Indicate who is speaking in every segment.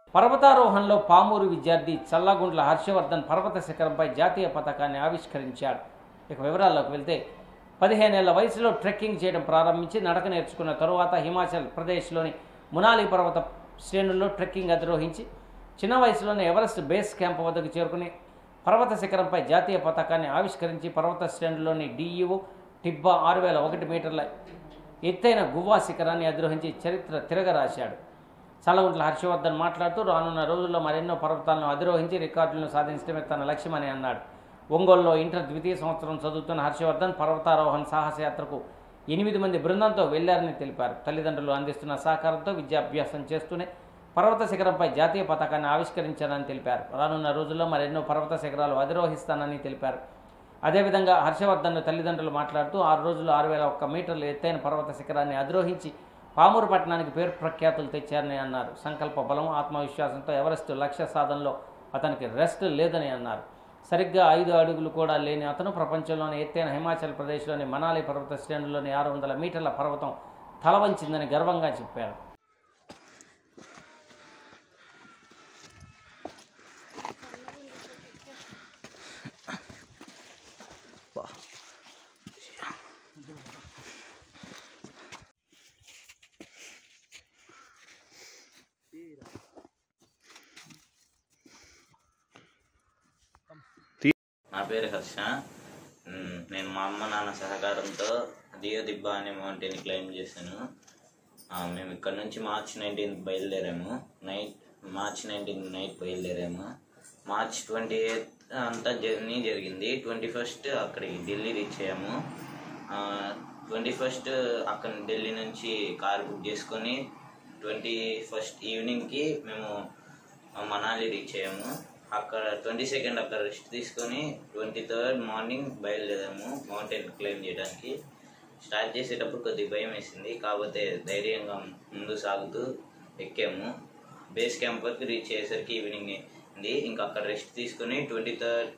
Speaker 1: పర్వతారోహణలో పామూరు విద్యార్థి చల్లగుండ్ల హర్షవర్ధన్ పర్వత శిఖరంపై జాతీయ పతాకాన్ని ఆవిష్కరించాడు ఇక వివరాల్లోకి వెళ్తే పదిహేనేళ్ల వయసులో ట్రెక్కింగ్ చేయడం ప్రారంభించి నడక నేర్చుకున్న తరువాత హిమాచల్ ప్రదేశ్లోని మునాలి పర్వత శ్రేణుల్లో ట్రెక్కింగ్ అధిరోహించి చిన్న వయసులోనే ఎవరెస్ట్ బేస్ క్యాంప్ వద్దకు చేరుకుని పర్వత శిఖరంపై జాతీయ పతాకాన్ని ఆవిష్కరించి పర్వత శ్రేణుల్లోని డిఈఓ టిబ్బా ఆరు వేల ఒకటి మీటర్ల ఎత్తైన గువ్వా శిఖరాన్ని అధిరోహించి చరిత్ర తిరగరాశాడు చల్లగుంట్ల హర్షవర్ధన్ మాట్లాడుతూ రానున్న రోజుల్లో మరెన్నో పర్వతాలను అధిరోహించి రికార్డులను సాధించడమే తన లక్ష్యమని అన్నాడు ఒంగోలులో ఇంటర్ ద్వితీయ సంవత్సరం చదువుతున్న హర్షవర్ధన్ పర్వతారోహణ సాహసయాత్రకు ఎనిమిది మంది బృందంతో వెళ్లారని తెలిపారు తల్లిదండ్రులు అందిస్తున్న సహకారంతో విద్యాభ్యాసం చేస్తూనే పర్వత శిఖరంపై జాతీయ పతాకాన్ని ఆవిష్కరించారని తెలిపారు రానున్న రోజుల్లో మరెన్నో పర్వత శిఖరాలు అధిరోహిస్తానని తెలిపారు అదేవిధంగా హర్షవర్ధన్ తల్లిదండ్రులు మాట్లాడుతూ ఆరు రోజులు ఆరు వేల ఒక్క మీటర్ల ఎత్తైన పర్వత శిఖరాన్ని అధిరోహించి పామూరు పట్టణానికి పేరు ప్రఖ్యాతులు తెచ్చారని అన్నారు సంకల్ప బలం ఆత్మవిశ్వాసంతో ఎవరెస్ట్ లక్ష్య సాధనలో అతనికి రెస్ట్ లేదని అన్నారు సరిగ్గా ఐదు అడుగులు కూడా లేని అతను ప్రపంచంలోని ఎత్తైన హిమాచల్ ప్రదేశ్లోని మనాలి పర్వత శ్రేణుల్లోని ఆరు వందల మీటర్ల పర్వతం తలవంచిందని గర్వంగా చెప్పారు
Speaker 2: నా పేరు హర్ష మ్, నేను మా అమ్మ నాన్న సహకారంతో దియో దిబ్బ అనే మౌంటైన్ క్లైమ్ చేశాను ఆ, మేము ఇక్కడ నుంచి మార్చ్ నైన్టీన్త్ బయలుదేరాము నైట్ మార్చ్ నైన్టీన్త్ నైట్ బయలుదేరాము మార్చ్ ట్వంటీ ఎయిత్ అంతా జర్నీ జరిగింది ట్వంటీ ఫస్ట్ అక్కడికి ఢిల్లీ రీచ్ అయ్యాము ట్వంటీ ఫస్ట్ అక్కడ ఢిల్లీ నుంచి కార్ బుక్ చేసుకొని ట్వంటీ ఫస్ట్ ఈవినింగ్కి మేము మనాలి రీచ్ అయ్యాము అక్కడ ట్వంటీ సెకండ్ అక్కడ రెస్ట్ తీసుకొని ట్వంటీ థర్డ్ మార్నింగ్ బయలుదేరాము మౌంటైన్ క్లైమ్ చేయడానికి స్టార్ట్ చేసేటప్పుడు కొద్దిగా భయం వేసింది కాకపోతే ధైర్యంగా ముందు సాగుతూ ఎక్కాము బేస్ క్యాంప్ వరకు రీచ్ అయ్యేసరికి ఈవినింగ్ అయింది ఇంకా అక్కడ రెస్ట్ తీసుకొని ట్వంటీ థర్డ్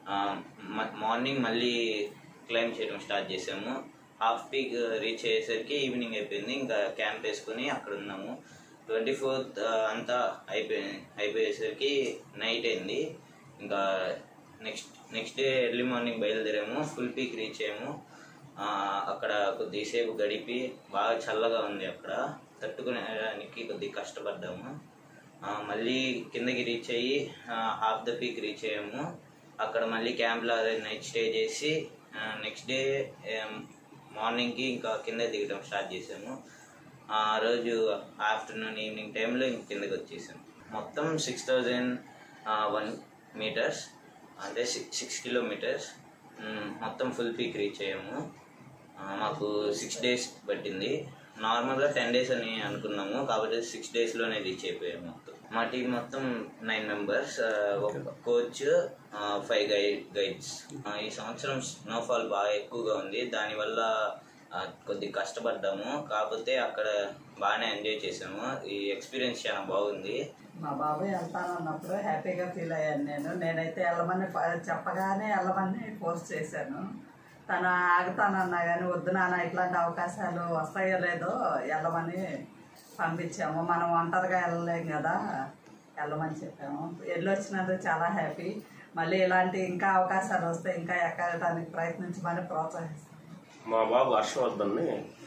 Speaker 2: మార్నింగ్ మళ్ళీ క్లైమ్ చేయడం స్టార్ట్ చేసాము హాఫ్ పీక్ రీచ్ అయ్యేసరికి ఈవినింగ్ అయిపోయింది ఇంకా క్యాంప్ వేసుకొని అక్కడ ఉన్నాము ట్వంటీ ఫోర్త్ అంతా అయిపోయి అయిపోయేసరికి నైట్ అయింది ఇంకా next next day early morning బయలుదేరాము ఫుల్ పీక్ రీచ్ అయ్యాము ఆ, అక్కడ కొద్దిసేపు గడిపి బాగా చల్లగా ఉంది అక్కడ తట్టుకునేదానికి కొద్దిగా కష్టపడ్డాము ఆ, మళ్ళీ కిందకి రీచ్ అయ్యి హాఫ్ ద పీక్ రీచ్ అయ్యాము అక్కడ మళ్ళీ క్యాంప్లో అదే నైట్ స్టే చేసి నెక్స్ట్ డే మార్నింగ్కి ఇంకా కింద దిగడం స్టార్ట్ చేసాము ఆ రోజు ఆఫ్టర్నూన్ ఈవినింగ్ టైంలో ఇంక కిందకి వచ్చేసాము మొత్తం సిక్స్ థౌజండ్ వన్ మీటర్స్ అంటే సిక్స్ సిక్స్ కిలోమీటర్స్ మొత్తం ఫుల్ పీక్ రీచ్ అయ్యాము ఆ, మాకు సిక్స్ డేస్ పట్టింది నార్మల్గా టెన్ డేస్ అని అనుకున్నాము కాబట్టి సిక్స్ డేస్లోనే రీచ్ అయిపోయాము మొత్తం మా టీం మొత్తం నైన్ మెంబర్స్ ఒక కోచ్ ఫైవ్ గైడ్ గైడ్స్ ఈ సంవత్సరం స్నోఫాల్ బాగా ఎక్కువగా ఉంది దానివల్ల ఆ, కొద్దిగా కష్టపడ్డాము కాకపోతే అక్కడ బాగానే ఎంజాయ్ చేసాము ఈ ఎక్స్పీరియన్స్ చాలా బాగుంది
Speaker 3: మా బాబాయ్ వెళ్తానన్నప్పుడు హ్యాపీగా ఫీల్ అయ్యాను నేను నేనైతే వెళ్ళమని ప- చెప్పగానే వెళ్ళమని ఫోర్స్ చేశాను తను ఆగుతానన్నా కానీ వద్దు నాన్న ఇట్లాంటి అవకాశాలు వస్తాయో లేదో వెళ్ళమని పంపించాము మనం ఒంటరిగా వెళ్ళలేం కదా వెళ్ళమని చెప్పాము వెళ్ళొచ్చినందుకు చాలా హ్యాపీ మళ్ళీ ఇలాంటి ఇంకా అవకాశాలు వస్తే ఇంకా ఎక్కడానికి ప్రయత్నించమని ప్రోత్సహిస్తాం
Speaker 4: మా బాబు హర్షవర్ధన్ని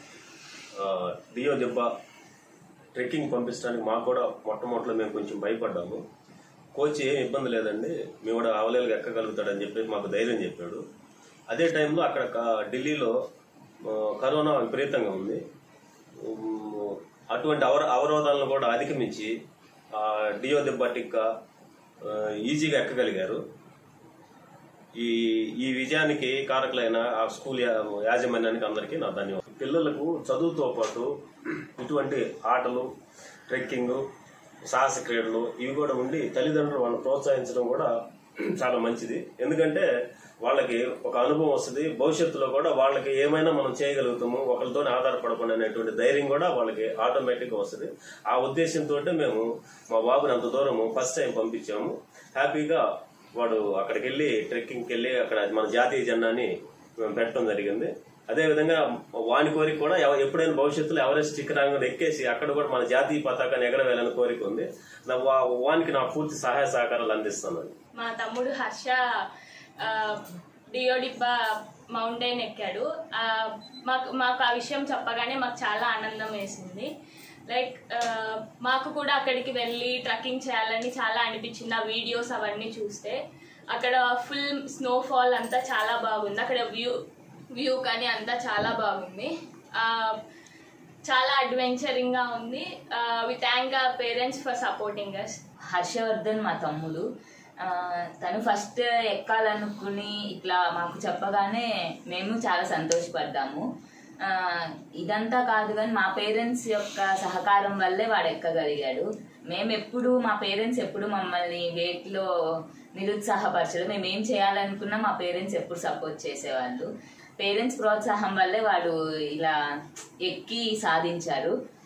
Speaker 4: ఆ, డియో దెబ్బ ట్రెక్కింగ్ పంపించడానికి మాకు కూడా మొట్టమొదటిలో మేము కొంచెం భయపడ్డాము కోచ్ ఏం ఇబ్బంది లేదండి మేము కూడా అవలేలుగా ఎక్కగలుగుతాడని చెప్పి మాకు ధైర్యం చెప్పాడు అదే టైంలో అక్కడ క- ఢిల్లీలో ఆ, కరోనా విపరీతంగా ఉంది ఉమ్, అటువంటి అవర అవరోధాలను కూడా అధిగమించి ఆ, డియో దెబ్బ టిక్క ఆ, ఈజీగా ఎక్కగలిగారు ఈ ఈ విజయానికి కారకులైన ఆ స్కూల్ యా- యాజమాన్యానికి అందరికీ నా ధన్యవాదాలు పిల్లలకు చదువుతో పాటు ఇటువంటి ఆటలు ట్రెక్కింగ్ సాహస క్రీడలు ఇవి కూడా ఉండి తల్లిదండ్రులు వాళ్ళని ప్రోత్సహించడం కూడా చాలా మంచిది ఎందుకంటే వాళ్ళకి ఒక అనుభవం వస్తుంది భవిష్యత్తులో కూడా వాళ్ళకి ఏమైనా మనం చేయగలుగుతాము ఒకరితోనే ఆధారపడకుండా అనేటువంటి ధైర్యం కూడా వాళ్ళకి ఆటోమేటిక్గా వస్తుంది ఆ ఉద్దేశంతో మేము మా బాబుని అంత దూరము ఫస్ట్ టైం పంపించాము హ్యాపీగా వాడు అక్కడికి వెళ్ళి ట్రెక్కింగ్కి వెళ్ళి అక్కడ మన జాతీయ జెండాని మేము పెట్టడం జరిగింది అదే విధంగా వాని కోరిక కూడా ఎవ- ఎప్పుడైనా భవిష్యత్తులో ఎవరెస్ట్ శిఖరాంగం ఎక్కేసి అక్కడ కూడా మన జాతీయ పతాకాన్ని ఎగరవేయాలని కోరిక ఉంది నా వా- వానికి నా పూర్తి సహాయ సహకారాలు అందిస్తున్నాను
Speaker 5: మా తమ్ముడు హర్ష ఆ, డియోడిబ్బా మౌంటైన్ ఎక్కాడు ఆ, మాకు మాకు ఆ విషయం చెప్పగానే మాకు చాలా ఆనందం వేసింది లైక్ ఆ, మాకు కూడా అక్కడికి వెళ్ళి ట్రక్కింగ్ చేయాలని చాలా అనిపించింది ఆ వీడియోస్ అవన్నీ చూస్తే అక్కడ ఫుల్ స్నోఫాల్ అంతా చాలా బాగుంది అక్కడ వ్యూ వ్యూ కానీ అంతా చాలా బాగుంది ఆ, చాలా అడ్వెంచరింగ్ గా ఉంది we thank our parents for supporting us
Speaker 6: Harshavardhan మా తమ్ముడు ఆ, తను ఫస్ట్ ఎక్కాలనుకుని ఇట్లా మాకు చెప్పగానే మేము చాలా సంతోషపడ్డాము ఆ, ఇదంతా కాదు కానీ మా పేరెంట్స్ యొక్క సహకారం వల్లే వాడు ఎక్కగలిగాడు మేము ఎప్పుడు మా పేరెంట్స్ ఎప్పుడు మమ్మల్ని వేటిలో నిరుత్సాహపరచడం మేము ఏం చేయాలనుకున్నా మా పేరెంట్స్ ఎప్పుడు సపోర్ట్ చేసేవాళ్ళు పేరెంట్స్ ప్రోత్సాహం వల్లే వాడు ఇలా ఎక్కి సాధించారు